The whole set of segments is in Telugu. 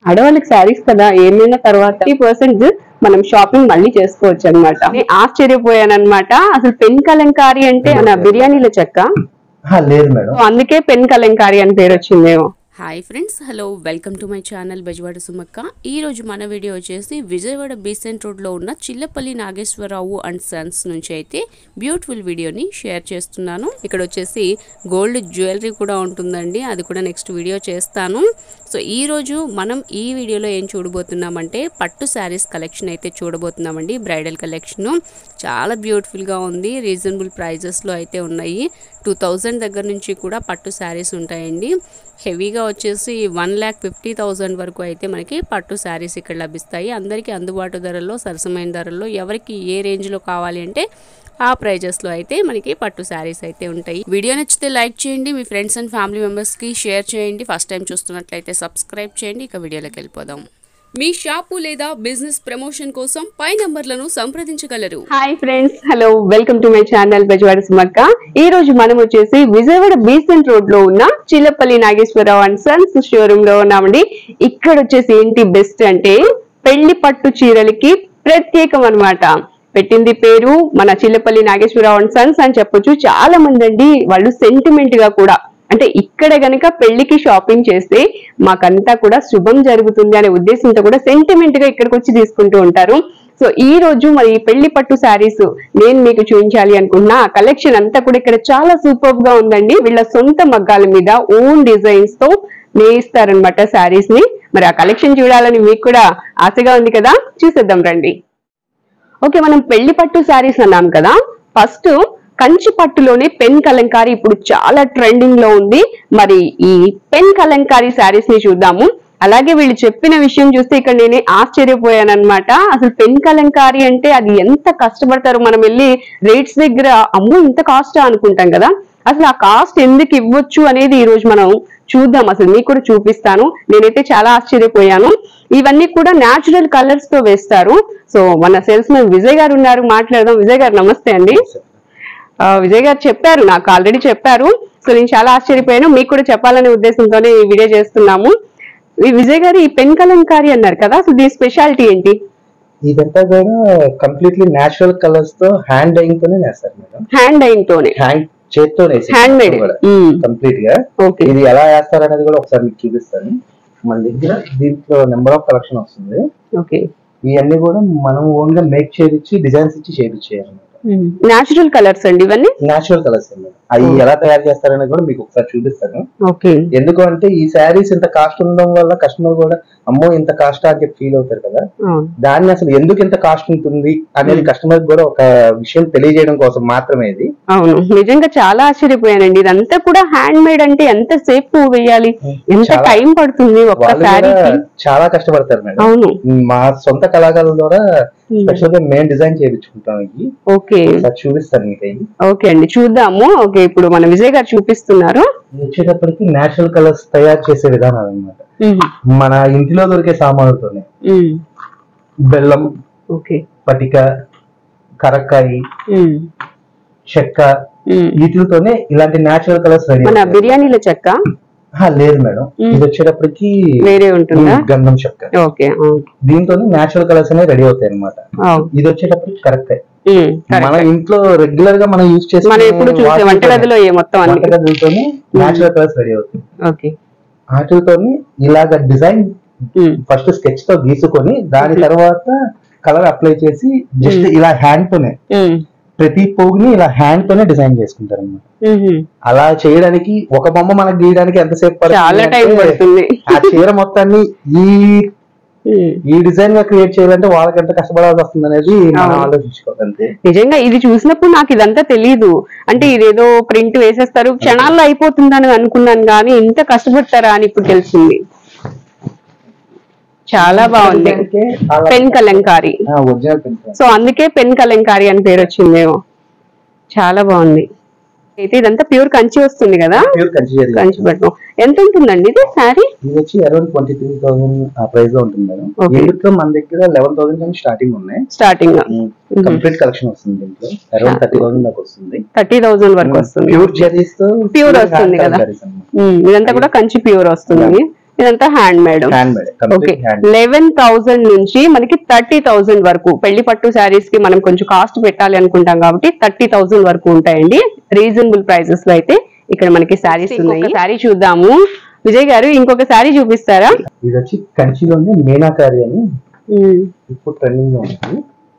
ఆడవాళ్ళకి శారీస్ కదా ఏమైనా తర్వాత ఫిఫ్టీ పర్సెంట్ మనం షాపింగ్ మళ్ళీ చేసుకోవచ్చు అనమాట ఆశ్చర్యపోయాను అనమాట అసలు పెన్ కలంకారీ అంటే మన బిర్యానీల చెక్క ఆ, లేదు మేడం సో అందుకే పెన్ కలంకారీ అని పేరు వచ్చిందేమో hi friends hello welcome to my channel Bezawada Sumakka ఈ రోజు మన వీడియో వచ్చేసి విజయవాడ బీసెంట్ రోడ్లో ఉన్న చిల్లపల్లి నాగేశ్వరరావు అండ్ సన్స్ నుంచి అయితే బ్యూటిఫుల్ వీడియోని షేర్ చేస్తున్నాను ఇక్కడ వచ్చేసి గోల్డ్ జ్యువెలరీ కూడా ఉంటుందండి అది కూడా నెక్స్ట్ వీడియో చేస్తాను సో ఈ రోజు మనం ఈ వీడియోలో ఏం చూడబోతున్నామంటే పట్టు శారీస్ కలెక్షన్ అయితే చూడబోతున్నామండి బ్రైడల్ కలెక్షన్ చాలా బ్యూటిఫుల్గా ఉంది రీజనబుల్ ప్రైజెస్లో అయితే ఉన్నాయి టూ థౌజండ్ దగ్గర నుంచి కూడా పట్టు శారీస్ ఉంటాయండి హెవీగా వచ్చేసి వన్ ల్యాక్ ఫిఫ్టీ థౌజండ్ వరకు అయితే మనకి పట్టు శారీస్ ఇక్కడ లభిస్తాయి అందరికీ అందుబాటు ధరల్లో సరసమైన ధరల్లో ఎవరికి ఏ రేంజ్లో కావాలి అంటే ఆ ప్రైజెస్లో అయితే మనకి పట్టు శారీస్ అయితే ఉంటాయి వీడియో నచ్చితే లైక్ చేయండి మీ ఫ్రెండ్స్ అండ్ ఫ్యామిలీ మెంబర్స్కి షేర్ చేయండి ఫస్ట్ టైం చూస్తున్నట్లయితే సబ్స్క్రైబ్ చేయండి ఇక వీడియోలోకి వెళ్ళిపోదాం మీ షాపు లేదా బిజినెస్ ప్రమోషన్ కోసం పై నంబర్లను సంప్రదించగలరు hi friends hello welcome to my channel Bezawada Sumakka ఈ రోజు మనం వచ్చేసి విజయవాడ బీసెంట్ రోడ్ లో ఉన్న Chillapalli Nageswara Rao and sons showroom లో ఉన్నామండి ఇక్కడ వచ్చేసి ఏంటి బెస్ట్ అంటే పెళ్లి పట్టు చీరలకి ప్రత్యేకం అన్నమాట పెట్టింది పేరు మన చిల్లపల్లి నాగేశ్వరరావు అండ్ సన్స్ అని చెప్పొచ్చు చాలా మంది అండి వాళ్ళు సెంటిమెంట్ గా కూడా అంటే ఇక్కడ గనక పెళ్లికి షాపింగ్ చేస్తే మాకంతా కూడా శుభం జరుగుతుంది అనే ఉద్దేశంతో కూడా సెంటిమెంట్ గా ఇక్కడికి వచ్చి తీసుకుంటూ ఉంటారు సో ఈ రోజు మరి ఈ పెళ్లి పట్టు శారీస్ నేను మీకు చూపించాలి అనుకున్నా ఆ కలెక్షన్ అంతా కూడా ఇక్కడ చాలా సూపర్ గా ఉందండి వీళ్ళ సొంత మగ్గాల మీద ఓన్ డిజైన్స్ తో నేయిస్తారనమాట శారీస్ ని మరి ఆ కలెక్షన్ చూడాలని మీకు కూడా ఆశగా ఉంది కదా చూసేద్దాం రండి ఓకే మనం పెళ్లి పట్టు శారీస్ అన్నాం కదా ఫస్ట్ కంచి పట్టులోనే పెన్ కలంకారీ ఇప్పుడు చాలా ట్రెండింగ్ లో ఉంది మరి ఈ పెన్ కలంకారీ శారీస్ ని చూద్దాము అలాగే వీళ్ళు చెప్పిన విషయం చూస్తే ఇక్కడ నేనే ఆశ్చర్యపోయాను అనమాట అసలు పెన్ కలంకారీ అంటే అది ఎంత కష్టపడతారు మనం వెళ్ళి రేట్స్ దగ్గర అమ్మో ఇంత కాస్ట్ అనుకుంటాం కదా అసలు ఆ కాస్ట్ ఎందుకు ఇవ్వచ్చు అనేది ఈ రోజు మనం చూద్దాం అసలు మీకు కూడా చూపిస్తాను నేనైతే చాలా ఆశ్చర్యపోయాను ఇవన్నీ కూడా న్యాచురల్ కలర్స్ తో వేస్తారు సో మన సేల్స్ మెన్ విజయ్ గారు ఉన్నారు మాట్లాడదాం విజయ్ గారు నమస్తే అండి ఆ, విజయ్ గారు చెప్పారు నాకు ఆల్రెడీ చెప్పారు సో నేను చాలా ఆశ్చర్యపోయాను మీకు కూడా చెప్పాలనే ఉద్దేశంతోనే ఈ వీడియో చేస్తున్నాము ఈ విజయ్ గారు ఈ పెన్ కలంకారీ అన్నారు కదా సో దీని స్పెషాలిటీ ఏంటి ఇదంతా కూడా కంప్లీట్లీ నేచురల్ కలర్స్ తో హ్యాండ్ డైయింగ్ తోనే వేస్తారు మేడం హ్యాండ్ డైన్ తోనే హ్యాండ్ చేత్తో హ్యాండ్ మేడ్ కంప్లీట్ గా ఓకే ఇది ఎలా వేస్తారు అనేది కూడా ఒకసారి మీకు చూపిస్తాను మన దగ్గర దీంట్లో నెంబర్ ఆఫ్ కలెక్షన్ వస్తుంది ఓకే ఇవన్నీ కూడా మనం ఓన్ గా మేక్ చేయించి డిజైన్స్ ఇచ్చి చేయించేయాలి న్యాచురల్ కలర్స్ అండి ఇవన్నీ నేచురల్ కలర్స్ అండి అవి ఎలా తయారు చేస్తారనేది కూడా మీకు ఒకసారి చూపిస్తాను ఓకే ఎందుకు అంటే ఈ శారీస్ ఇంత కాస్ట్ ఉండడం వల్ల కస్టమర్ కూడా అమ్మో ఇంత కాస్ట్ అని చెప్పి ఫీల్ అవుతారు కదా దాన్ని అసలు ఎందుకు ఇంత కాస్ట్ ఉంటుంది అనేది కస్టమర్ కూడా ఒక విషయం తెలియజేయడం కోసం మాత్రమే ఇది అవును నిజంగా చాలా ఆశ్చర్యపోయానండి ఇదంతా కూడా హ్యాండ్ మేడ్ అంటే ఎంత సేపు వేయాలి ఎంత చాలా. టైం పడుతుంది ఒక్క వాళ్ళు కూడా శారీకి చాలా కష్టపడతారు మేడం అవును మా సొంత కళాకారుల ద్వారా స్పెషల్ గా మేము డిజైన్ చేయించుకుంటాం ఇవి ఓకే ఒకసారి చూపిస్తాను మీకు అవి ఓకే అండి చూద్దాము ఓకే ఇప్పుడు మన విజయ్ గారు చూపిస్తున్నారు ఇది వచ్చేటప్పటికి నేచురల్ కలర్స్ తయారు చేసే విధానం అన్నమాట మన ఇంటిలో దొరికే సామాన్లతోనే బెల్లం ఓకే పటిక కరక్కాయి చెక్క వీటితోనే ఇలాంటి నేచురల్ కలర్స్ రెడీ మన బిర్యానీల చెక్క లేదు మేడం మ్మ్. ఇది వచ్చేటప్పటికి వేరే ఉంటుందా గంధం చెక్క ఓకే దీంతో నేచురల్ కలర్స్ అనేవి రెడీ అవుతాయి అనమాట ఆ, ఇది వచ్చేటప్పటికి కరెక్ట్ ఉమ్, correct. మన ఇంట్లో రెగ్యులర్ గా మనం యూజ్ చేసే మనం ఎప్పుడు చూసే వంటగదిలో ఏ మొత్తం అన్ని వంటగదులతోనే నేచురల్ కలర్స్ రెడీ అవుతాయి ఓకే వాటితోని ఇలాగ డిజైన్ ఉమ్, ఫస్ట్ స్కెచ్ తో గీసుకొని దాని తర్వాత కలర్ అప్లై చేసి జస్ట్ ఇలా హ్యాండ్ తోనే ఉమ్, ప్రతి పోగుని ఇలా హ్యాండ్ తోనే డిజైన్ చేసుకుంటారు అన్నమాట ఉమ్, అలా చేయడానికి ఒక బొమ్మ మనకు గీయడానికి ఎంతసేపు పడుతుంది చాలా అంటే టైం పడుతుంది ఆ చీర మొత్తాన్ని ఈ ఉమ్. ఈ డిజైన్ గా క్రియేట్ చేయాలంటే వాళ్ళకి ఎంత కష్టపడాల్సి వస్తుంది అనేది మనం అవును. ఆలోచించుకోవాలి అంతే నిజంగా ఇది చూసినప్పుడు నాకు ఇదంతా తెలియదు అంటే ఇదేదో ప్రింట్ వేసేస్తారు క్షణాల్లో అయిపోతుందని అనుకున్నాను కానీ ఇంత కష్టపడతారా అని ఇప్పుడు తెలిసింది చాలా బాగుంది pen Kalamkari original pencil so అందుకే పెన్ కలంకారీ అని పేరు వచ్చిందేమో చాలా బాగుంది అయితే ఇదంతా ప్యూర్ కంచి వస్తుంది కదా ప్యూర్ కంచి జరిగింది కంచి పట్టు ఎంత ఉంటుందండి ఇది శారీ ఇది వచ్చి అరౌండ్ ట్వంటీ త్రీ థౌసండ్ ఆ ప్రైస్ లో ఉంటుంది మేడం Okay. ఇందులో మన దగ్గర లెవెన్ థౌసండ్ నుంచి స్టార్టింగ్ ఉన్నాయి స్టార్టింగ్ కంప్లీట్ కలెక్షన్ వస్తుంది దీంట్లో అరౌండ్ థర్టీ థౌసండ్ దాకా వస్తుంది థర్టీ థౌసండ్ వరకు వస్తుంది ప్యూర్ జరీస్ తో Pure వస్తుంది కదా. ఉమ్, ఇదంతా కూడా కంచి ప్యూర్ వస్తుంది ఇదంతా handmade handmade okay complete hand eleven thousand నుంచి మనకి థర్టీ థౌసండ్ వరకు పెళ్లి పట్టు శారీస్ కి మనం కొంచెం కాస్ట్ పెట్టాలి అనుకుంటాం కాబట్టి థర్టీ థౌసండ్ వరకు ఉంటాయండి రీజనబుల్ ప్రైసెస్ లో అయితే ఇక్కడ మనకి శారీస్ ఉన్నాయి శారీ చూద్దాము విజయ్ గారు ఇంకొక శారీ చూపిస్తారా ఇది వచ్చి కంచిలోనే మీనాకారి అని ఇప్పుడు ట్రెండింగ్ లో ఉంది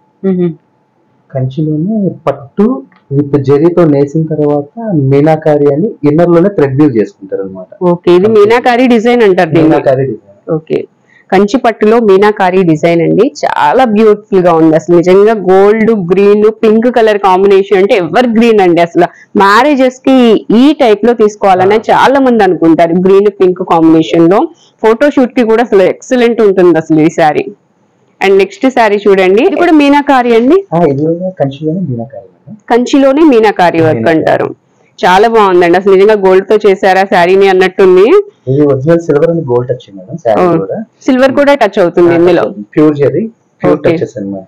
కంచిలోనే పట్టు విత్ జరీతో నేసిన తర్వాత మీనాకారి అని ఇన్నర్ లోనే థ్రెడ్ వీవ్ చేసుకుంటారు అనమాట ఓకే ఇది మీనాకారి డిజైన్ అంటారు దీన్ని మీనాకారి డిజైన్ ఓకే కంచి పట్టులో మీనాకారి డిజైన్ అండి చాలా బ్యూటిఫుల్ గా ఉంది అసలు నిజంగా gold green pink colour combination అంటే ఎవర్ గ్రీన్ అండి అసలు మ్యారేజెస్ కి ఈ టైప్ లో తీసుకోవాలని చాలా మంది అనుకుంటారు గ్రీన్ పింక్ కాంబినేషన్ లో ఫోటో షూట్ కి కూడా అసలు ఎక్సలెంట్ ఉంటుంది అసలు ఈ శారీ అండ్ నెక్స్ట్ శారీ చూడండి ఇది కూడా మీనాకారి అండి ఇది కూడా కంచిలోనే మీనాకారి మేడం కంచిలోనే మీనాకారి వర్క్ అంటారు చాలా బాగుందండి అసలు నిజంగా గోల్డ్ తో చేశారా శారీని అన్నట్టుంది ఇది original silver and gold touch madam sari Oh. కూడా సిల్వర్ కూడా టచ్ అవుతుంది ఇందులో pure zari pure Okay. Touches అనమాట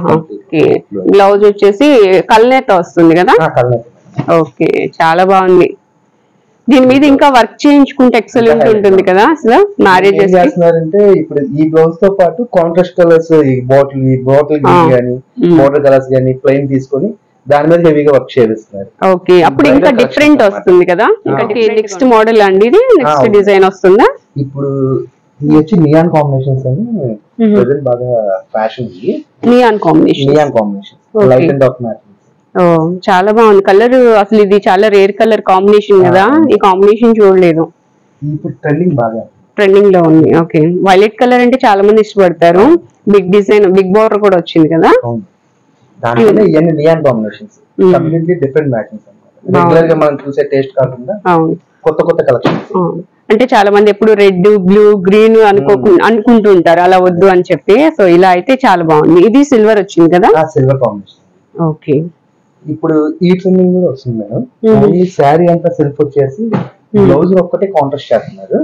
ఓకే బ్లౌజ్ వచ్చేసి కల్నేత వస్తుంది కదా కలర్ ఓకే చాలా బాగుంది దీని మీద ఇంకా వర్క్ చేయించుకుంటే ఎక్సలెంట్ ఉంటుంది కదా అసలు ఏం మ్యారేజెస్ చేస్తున్నారంటే ఇప్పుడు ఈ బ్లౌజ్ తో పాటు కాంట్రాస్ట్ కలర్స్ ఈ బాటిల్ ఈ బాటిల్ Ah. గానీ Mm. బోర్డర్ కలర్స్ గానీ ప్లెయిన్ తీసుకొని దాని మీద హెవీగా వర్క్ చేపిస్తున్నారు ఓకే అప్పుడు ఇంకా Bridal డిఫరెంట్ collections వస్తుంది కదా ఇంకా Okay. నెక్స్ట్ మోడల్ అండి ఇది నెక్స్ట్ Ah. డిజైన్ వస్తుందా ఇప్పుడు ఇది వచ్చి నియాన్ కాంబినేషన్స్ అని ప్రజెంట్ బాగా ఫ్యాషన్ ఇది neon combination neon combination Okay. Light and dark matching ఓ చాలా బాగుంది కలర్ అసలు ఇది చాలా రేర్ కలర్ కాంబినేషన్ కదా Ah. ఈ కాంబినేషన్ చూడలేదు ఇప్పుడు ట్రెండింగ్ బాగా ట్రెండింగ్ లో ఉంది ఓకే వైలెట్ కలర్ అంటే చాలా మంది ఇష్టపడతారు బిగ్ డిజైన్ బిగ్ బోర్డర్ కూడా వచ్చింది కదా అవును దాంట్లోనే ఇవన్నీ neon combinations Mm. Completely different matchings అనమాట రెగ్యులర్ గా మనం చూసే టేస్ట్ కాకుండా అవును కొత్త కొత్త కలెక్షన్స్ ఆ, అంటే చాలా మంది ఎప్పుడు రెడ్ బ్లూ గ్రీన్ అనుకోకు అనుకుంటూ ఉంటారు అలా వద్దు అని చెప్పి సో ఇలా అయితే చాలా బాగుంది ఇది సిల్వర్ వచ్చింది కదా ఆ సిల్వర్ కాంబినేషన్ ఓకే ఇప్పుడు ఈ ట్రెండింగ్ కూడా వస్తుంది మేడం Mhm. ఓన్లీ శారీ అంతా సెల్ఫ్ వచ్చేసి బ్లౌజ్ ఒక్కటే కాంట్రాస్ట్ చేస్తున్నారు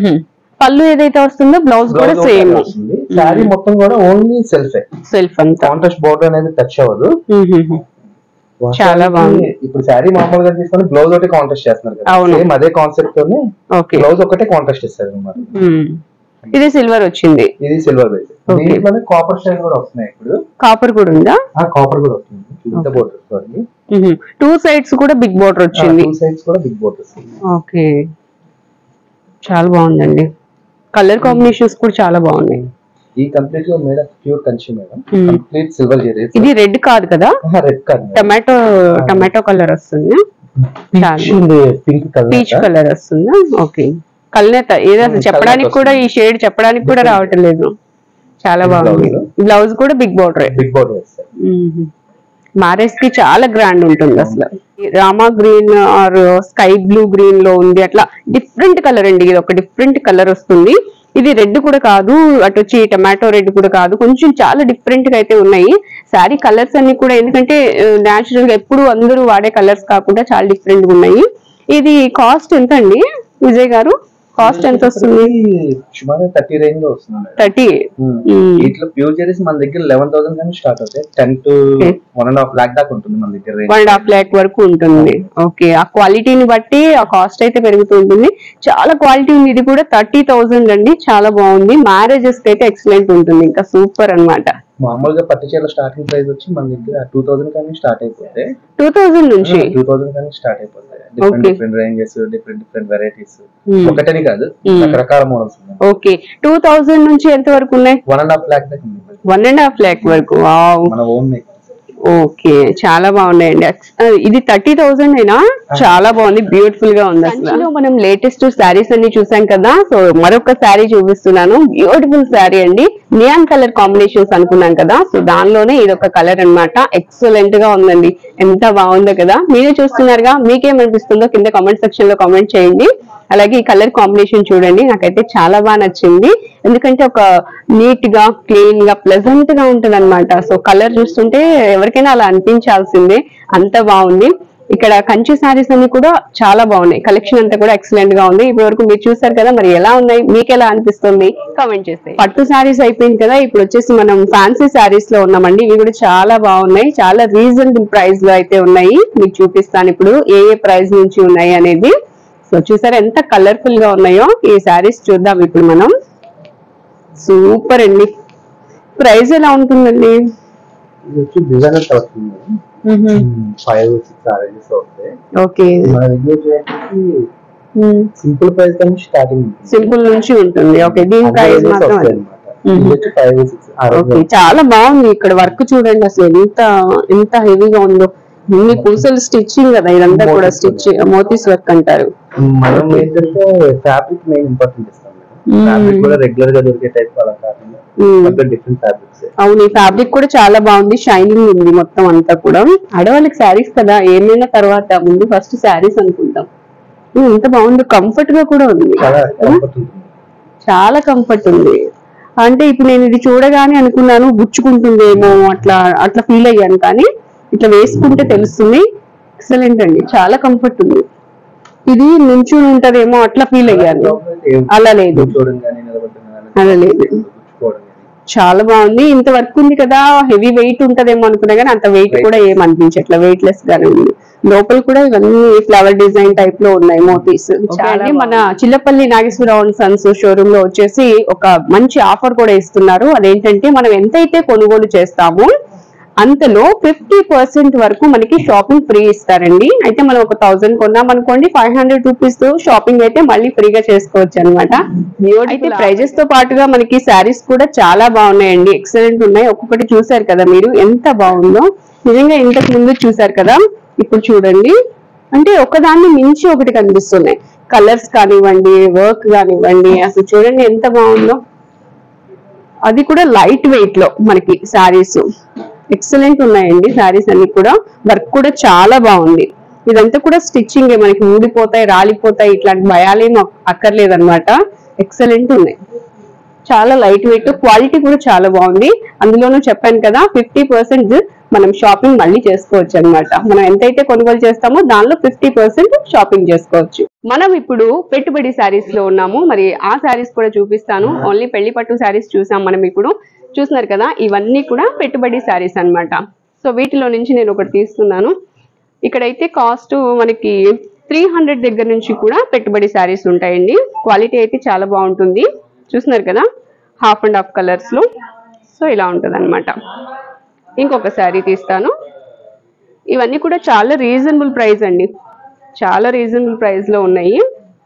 పళ్ళు ఏదైతే వస్తుందో బ్లౌజ్ కూడా బ్లౌజ్ సేమ్ వస్తుంది శారీ మొత్తం కూడా ఓన్లీ సెల్ఫే సెల్ఫ్ అంతా కాంట్రాస్ట్ బోర్డర్ అనేది టచ్ అవ్వదు మ్మ్. చాలా బాగుంది. ఇప్పుడు శారీ మామూలుగా తీసుకొని బ్లౌజ్ ఒకటి కాంట్రాస్ట్ చేస్తున్నారు కదా అవును. సేమ్ అదే కాన్సెప్ట్ తోనే ఓకే బ్లౌజ్ ఒకటే కాంట్రాస్ట్ ఇస్తారు అనమాట మ్మ్. ఇది సిల్వర్ వచ్చింది ఇది సిల్వర్ బేస్ Okay. దీంట్లోనే కాపర్ స్టైల్ కూడా వస్తున్నాయి ఇప్పుడు కాపర్ కూడా ఉందా ఆ కాపర్ కూడా వస్తుంది ఇంత బోర్డర్ సారీ టూ సైడ్స్ కూడా బిగ్ బోర్డర్ వచ్చింది టూ సైడ్స్ కూడా బిగ్ బోర్డర్ వస్తుంది ఓకే చాలా బాగుందండి కలర్ కాంబినేషన్స్ కూడా చాలా బాగున్నాయి ఈ కంప్లీట్ గా made of pure Kanchi madam Hmm. Complete silver zari ఇది రెడ్ కాదు కదా red colour tomato tomato colour వస్తుంది పింక్ కలర్ పీచ్ కలర్ వస్తుందా ఓకే కల్నేత ఏదో అసలు Hmm, చెప్పడానికి కల్నేత కూడా ఈ షేడ్ చెప్పడానికి కూడా రావటం లేదు చాలా బాగుంది Blouse. బ్లౌజ్ కూడా బిగ్ బోర్డర్ బిగ్ బోర్డర్ వేస్తారు మ్యారేజ్ కి చాలా గ్రాండ్ ఉంటుంది అసలు Rama green or sky blue green లో ఉంది అట్లా డిఫరెంట్ కలర్ అండి ఇది ఒక డిఫరెంట్ కలర్ వస్తుంది ఇది రెడ్ కూడా కాదు అటు వచ్చి టమాటో రెడ్ కూడా కాదు కొంచెం చాలా డిఫరెంట్ గా అయితే ఉన్నాయి శారీ కలర్స్ అన్ని కూడా ఎందుకంటే నేచురల్ గా ఎప్పుడు అందరూ వాడే కలర్స్ కాకుండా చాలా డిఫరెంట్ గా ఉన్నాయి ఇది కాస్ట్ ఎంత అండి విజయ్ గారు కాస్ట్ ఎంత వస్తుంది సుమారు థర్టీ రేంజ్ లో వస్తుంది మేడం థర్టీ వీటిలో ప్యూర్ జరీస్ మన దగ్గర లెవెన్ థౌసండ్ కానీ స్టార్ట్ అవుతాయి ten to Okay. One and half lakh దాకా ఉంటుంది మన దగ్గర range. One and half lakh వరకు ఉంటుంది ఓకే ఆ క్వాలిటీని బట్టి ఆ కాస్ట్ అయితే పెరుగుతూ ఉంటుంది చాలా క్వాలిటీ ఉంది ఇది కూడా థర్టీ థౌసండ్ అండి చాలా బాగుంది మ్యారేజెస్ కి అయితే ఎక్సలెంట్ ఉంటుంది ఇంకా సూపర్ అన్నమాట మామూలుగా పట్టు చీరల స్టార్టింగ్ ప్రైస్ వచ్చి మన దగ్గర టూ థౌసండ్ కానీ స్టార్ట్ అయిపోతాయి టూ థౌసండ్ నుంచి టూ థౌసండ్ కానీ స్టార్ట్ అయిపోతాయి different Okay. Different ranges different different varieties Hmm. ఒకటని కాదు Hmm. రకరకాల మోడల్స్ ఉన్నాయి ఓకే టూ థౌసండ్ నుంచి ఎంత వరకు ఉన్నాయి వన్ అండ్ హాఫ్ లాక్ దాకా ఉంది వన్ అండ్ హాఫ్ ల్యాక్ వరకు వావ్ మన ఓన్ మేక్ ఓకే చాలా బాగున్నాయండి అక్స్- ఆ, ఇది థర్టీ థౌసండ్ అయినా చాలా బాగుంది బ్యూటిఫుల్ గా ఉంది అసలు మనం లేటెస్ట్ శారీస్ అన్ని చూసాం కదా సో మరొక శారీ చూపిస్తున్నాను బ్యూటిఫుల్ శారీ అండి నియాన్ కలర్ కాంబినేషన్స్ అనుకున్నాం కదా సో దానిలోనే ఇది ఒక కలర్ అన్నమాట ఎక్సలెంట్ గా ఉందండి ఎంత బాగుందో కదా మీరే చూస్తున్నారుగా మీకేమనిపిస్తుందో కింద కామెంట్ సెక్షన్ లో కామెంట్ చేయండి అలాగే ఈ కలర్ కాంబినేషన్ చూడండి నాకైతే చాలా బాగా నచ్చింది ఎందుకంటే ఒక నీట్ గా క్లీన్ గా ప్లెజెంట్ గా ఉంటది అనమాట సో కలర్ చూస్తుంటే ఎవరికైనా అలా అనిపించాల్సిందే అంత బాగుంది ఇక్కడ కంచి సారీస్ అన్ని కూడా చాలా బాగున్నాయి కలెక్షన్ అంతా కూడా ఎక్సలెంట్ గా ఉంది ఇప్పటి వరకు మీరు చూసారు కదా మరి ఎలా ఉన్నాయి మీకు ఎలా అనిపిస్తుంది కామెంట్ చేస్తే పట్టు సారీస్ అయిపోయింది కదా ఇప్పుడు వచ్చేసి మనం ఫ్యాన్సీ సారీస్ లో ఉన్నామండి ఇవి కూడా చాలా బాగున్నాయి చాలా రీజనబుల్ ప్రైస్ లో అయితే ఉన్నాయి మీకు చూపిస్తాను ఇప్పుడు ఏ ఏ ప్రైస్ నుంచి ఉన్నాయి అనేది సో చూసారా ఎంత కలర్ఫుల్ గా ఉన్నాయో ఈ శారీస్ చూద్దాం ఇప్పుడు మనం సూపర్ అండి ప్రైస్ ఎలా ఉంటుందండి ఇది వచ్చి డిజైనర్ వస్తుంది ఫైవ్ సిక్స్ ఆరేంజెస్ వస్తాయి ఓకే మన దగ్గర వచ్చేసి సింపుల్ ప్రైస్ కానీ స్టార్టింగ్ సింపుల్ నుంచి ఉంటుంది ఓకే దీని ప్రైస్ మాత్రం అది. ఇది వచ్చి ఫైవ్ సిక్స్ ఓకే చాలా బాగుంది ఇక్కడ వర్క్ చూడండి అసలు ఎంత ఎంత హెవీగా ఉందో ఇన్ని పూసలు స్టిచ్చింగ్ కదా ఇదంతా కూడా మోతీస్ స్టిచ్ మోతీస్ వర్క్ అంటారు మనం ఏంటంటే ఫ్యాబ్రిక్ మెయిన్ ఇంపార్టెంట్ ఇస్తాం మ్మ్. ఫ్యాబ్రిక్ కూడా రెగ్యులర్ గా దొరికే టైప్ అలా కాకుండా మ్మ్. డిఫరెంట్ ఫ్యాబ్రిక్స్ అవును ఈ ఫ్యాబ్రిక్ కూడా చాలా బాగుంది షైనింగ్ ఉంది మొత్తం అంతా కూడా ఆడవాళ్ళకి శారీస్ కదా ఏమైనా తర్వాత ముందు ఫస్ట్ శారీస్ అనుకుంటాం ఉమ్, ఎంత బాగుంది కంఫర్ట్ గా కూడా ఉంది చాలా కంఫర్ట్ ఉంటుంది చాలా కంఫర్ట్ ఉంది అంటే ఇప్పుడు నేను ఇది చూడగానే అనుకున్నాను గుచ్చుకుంటుందేమో అట్లా అట్లా ఫీల్ అయ్యాను కానీ ఇట్లా వేసుకుంటే తెలుస్తుంది ఎక్సలెంట్ అండి చాలా కంఫర్ట్ ఉంది ఇది నుంచుని ఉంటదేమో అట్లా ఫీల్ అయ్యాను అలా లేదు కూర్చోవడం కానీ నిలబడడం కానీ అలా లేదు కూర్చోవడం కానీ చాలా బాగుంది ఇంత వర్క్ ఉంది కదా హెవీ వెయిట్ ఉంటదేమో అనుకున్నా కానీ అంత వెయిట్ కూడా ఏం అనిపించట్లా వెయిట్ లెస్ గానే ఉంది లోపల కూడా ఇవన్నీ ఫ్లవర్ డిజైన్ టైప్ లో ఉన్నాయి మోతీస్ చాలా మన Chillapalli Nageswara Rao and sons showroom లో వచ్చేసి ఒక మంచి ఆఫర్ కూడా ఇస్తున్నారు అదేంటంటే మనం ఎంతైతే కొనుగోలు చేస్తామో అంతలో ఫిఫ్టీ పర్సెంట్ వరకు మనకి షాపింగ్ ఫ్రీ ఇస్తారండి అయితే మనం ఒక థౌసండ్ కొన్నాం అనుకోండి ఫైవ్ హండ్రెడ్ రూపీస్ తో షాపింగ్ అయితే మళ్ళీ ఫ్రీగా చేసుకోవచ్చు అనమాట అయితే ప్రైజెస్ తో పాటుగా మనకి శారీస్ కూడా చాలా బాగున్నాయండి ఎక్సలెంట్ ఉన్నాయి ఒక్కొక్కటి చూసారు కదా మీరు ఎంత బాగుందో నిజంగా ఇంతకు ముందు చూసారు కదా ఇప్పుడు చూడండి అంటే ఒకదాన్ని మించి ఒకటి కనిపిస్తున్నాయి కలర్స్ కానివ్వండి వర్క్ కానివ్వండి అసలు చూడండి ఎంత బాగుందో అది కూడా లైట్ వెయిట్ లో మనకి శారీస్ ఎక్సలెంట్ ఉన్నాయండి శారీస్ అన్ని కూడా వర్క్ కూడా చాలా బాగుంది ఇదంతా కూడా స్టిచ్చింగ్ మనకి ఊడిపోతాయి రాలిపోతాయి ఇట్లాంటి భయాలేం అక్కర్లేదు అనమాట ఎక్సలెంట్ ఉన్నాయి చాలా లైట్ వెయిట్ క్వాలిటీ కూడా చాలా బాగుంది అందులోనూ చెప్పాను కదా ఫిఫ్టీ పర్సెంట్ మనం షాపింగ్ మళ్ళీ చేసుకోవచ్చు అన్నమాట మనం ఎంతైతే కొనుగోలు చేస్తామో దానిలో ఫిఫ్టీ పర్సెంట్ షాపింగ్ చేసుకోవచ్చు మనం ఇప్పుడు పెట్టుబడి శారీస్ లో ఉన్నాము మరి ఆ శారీస్ కూడా చూపిస్తాను ఓన్లీ పెళ్లి పట్టు శారీస్ చూసాం మనం ఇప్పుడు చూస్తున్నారు కదా ఇవన్నీ కూడా పెట్టుబడి శారీస్ అన్నమాట సో వీటిలో నుంచి నేను ఒకటి తీసుకున్నాను ఇక్కడైతే కాస్ట్ మనకి త్రీ హండ్రెడ్ దగ్గర నుంచి కూడా పెట్టుబడి శారీస్ ఉంటాయండి క్వాలిటీ అయితే చాలా బాగుంటుంది చూస్తున్నారు కదా హాఫ్ అండ్ హాఫ్ కలర్స్ లో సో ఇలా ఉంటుంది అనమాట ఇంకొక శారీ తీస్తాను ఇవన్నీ కూడా చాలా రీజనబుల్ ప్రైస్ అండి చాలా రీజనబుల్ ప్రైస్ లో ఉన్నాయి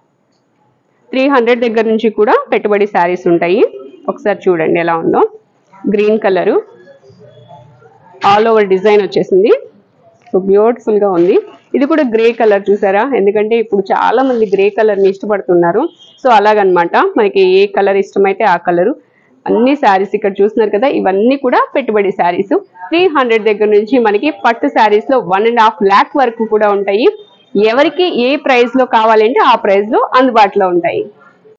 త్రీ హండ్రెడ్ దగ్గర నుంచి కూడా పెట్టుబడి శారీస్ ఉంటాయి ఒకసారి చూడండి ఎలా ఉందో green colour all over design వచ్చేసింది సో బ్యూటిఫుల్ గా ఉంది ఇది కూడా గ్రే కలర్ చూసారా ఎందుకంటే ఇప్పుడు చాలా మంది గ్రే కలర్ ని ఇష్టపడుతున్నారు సో అలాగనమాట మనకి ఏ కలర్ ఇష్టమైతే ఆ కలరు అన్ని శారీస్ ఇక్కడ చూస్తున్నారు కదా ఇవన్నీ కూడా పెట్టుబడి శారీస్ త్రీ హండ్రెడ్ దగ్గర నుంచి మనకి పట్టు శారీస్ లో వన్ అండ్ హాఫ్ ల్యాక్ వరకు కూడా ఉంటాయి ఎవరికి ఏ ప్రైస్ లో కావాలంటే ఆ ప్రైస్ లో అందుబాటులో ఉంటాయి